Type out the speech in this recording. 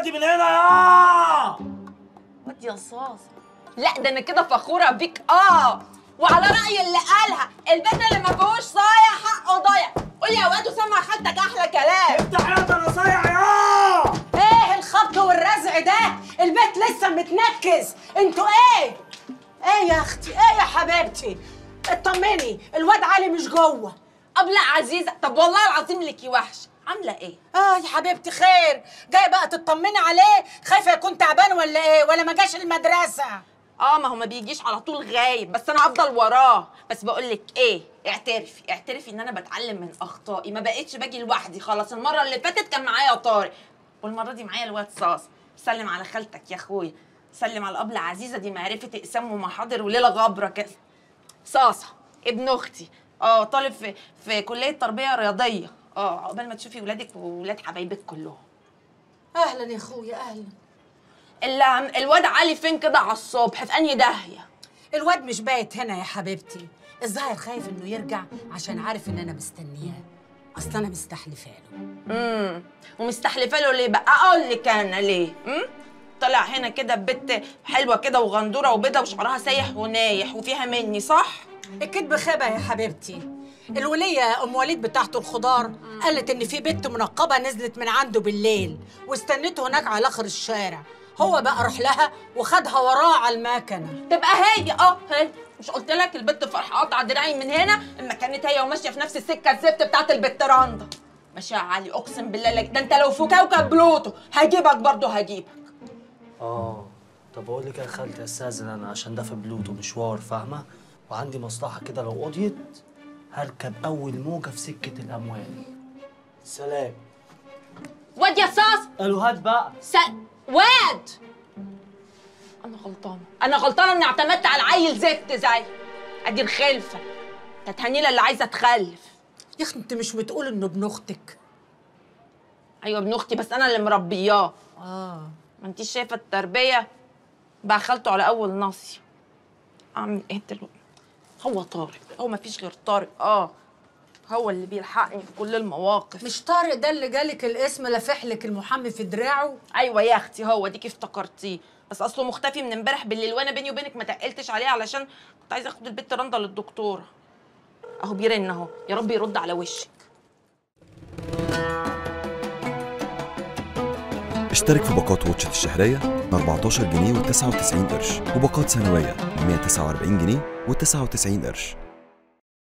ولادي من هنا يا واد يا صاصة لا ده انا كده فخورة بيك اه وعلى رأي اللي قالها البيت اللي ما فيهوش صايع حقه ضايع قول يا واد وسمع خالتك احلى كلام افتح يا ده انا صايع يا ايه الخبط والرزع ده البيت لسه متنكس انتوا ايه ايه يا اختي ايه يا حبيبتي اطمني الواد علي مش جوه أبلة عزيزة طب والله العظيم ليكي وحش عاملة ايه؟ اه يا حبيبتي خير جايه بقى تطمني عليه خايفه يكون تعبان ولا ايه ولا ما جاش المدرسه اه ما هو ما بيجيش على طول غايب بس انا هفضل وراه بس بقول لك ايه اعترفي اعترفي ان انا بتعلم من اخطائي ما بقتش باجي لوحدي خلاص المره اللي فاتت كان معايا طارق والمره دي معايا الواد صاص سلم على خالتك يا اخويا سلم على الابله عزيزه دي معرفه اقسام ومحاضر وليله غبره كده صاصه ابن اختي اه طالب في في كليه تربيه رياضيه اه عقبال ما تشوفي ولادك وولاد حبايبك كلهم اهلا يا اخويا اهلا اللي الواد علي فين كده على الصبح في انهي داهيه الواد مش بايت هنا يا حبيبتي الظاهر خايف انه يرجع عشان عارف ان انا مستنياه اصل انا مستحلفه له امم ومستحلفه له ليه بقى اقول لك انا ليه امم طلع هنا كده بنت حلوه كده وغندوره وبيضه وشعرها سايح ونايح وفيها مني صح الكدب خيبه يا حبيبتي الولية أم وليد بتاعته الخضار قالت إن في بنت منقبة نزلت من عنده بالليل واستنته هناك على آخر الشارع هو بقى راح لها وخدها وراه على المكنة تبقى هي اه هي مش قلت لك البت فرحه قاطعه دراعي من هنا اما كانت هي وماشيه في نفس السكه الزفت بتاعت البت رندا ماشي يا علي اقسم بالله لك ده انت لو في كوكب بلوتو هجيبك برضه هجيبك اه طب اقول لك يا خالتي استاذن انا عشان ده في بلوتو مشوار فاهمه وعندي مصلحه كده لو قضيت هركب اول موجه في سكه الاموال سلام واد يا صاص قالوا هات بقى س... واد انا غلطانه انا غلطانه اني اعتمدت على عيل زفت زي ادي الخلفه كانت هنيله اللي عايزه تخلف يا أخي أنت مش بتقول إنه ابن أختك ايوه ابن اختي بس انا اللي مربياه آه ما انتيش شايفه التربيه بقى خالته على اول ناصيه اعمل ايه دلوقتي هو طارق هو ما فيش غير طارق اه هو اللي بيلحقني في كل المواقف مش طارق ده اللي جالك الاسم لافح لك المحامي في دراعه ايوه يا اختي هو ديكي افتكرتيه بس اصله مختفي من امبارح بالليل وانا بيني وبينك ما تقلتش عليه علشان كنت عايزه اخد البت رندا للدكتوره اهو بيرن اهو يا رب يرد على وشك اشترك في باقات واتشت الشهرية ب 14 جنيه و99 قرش وباقات سنوية ب 149 جنيه و99 قرش